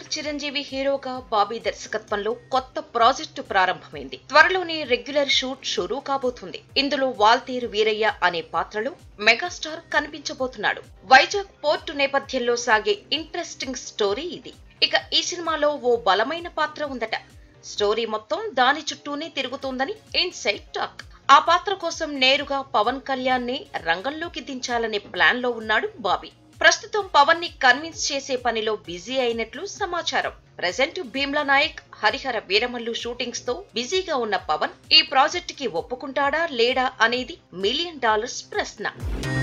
చిరంజీవి హీరోగా బాబీ దర్శకత్వంలో కొత్త ప్రాజెక్టు ప్రారంభమైంది త్వరలోనే రెగ్యులర్ షూట్ షురూ కాబోతుంది ఇందులో వాల్తేరు వీరయ్య అనే పాత్రలో మెగాస్టార్ కనిపించబోతున్నాడు వైజాగ్ పోర్టు నేపథ్యంలో సాగే ఇంట్రెస్టింగ్ స్టోరీ ఇది ఇక ఈ సినిమాలో ఓ బలమైన పాత్ర ఉందట స్టోరీ మొత్తం దాని చుట్టూనే తిరుగుతోందని ఇన్సైడ్ టాక్ ఆ పాత్ర కోసం నేరుగా పవన్ కళ్యాణ్ ని రంగంలోకి దించాలనే ప్లాన్ లో ఉన్నాడు బాబీ ప్రస్తుతం పవన్ ని కన్విన్స్ చేసే పనిలో బిజీ అయినట్లు సమాచారం ప్రజెంట్ భీమ్లా నాయక్ హరిహర వీరమల్లు షూటింగ్స్ తో బిజీగా ఉన్న పవన్ ఈ ప్రాజెక్ట్ కి ఒప్పుకుంటాడా లేడా అనేది మిలియన్ డాలర్స్ ప్రశ్న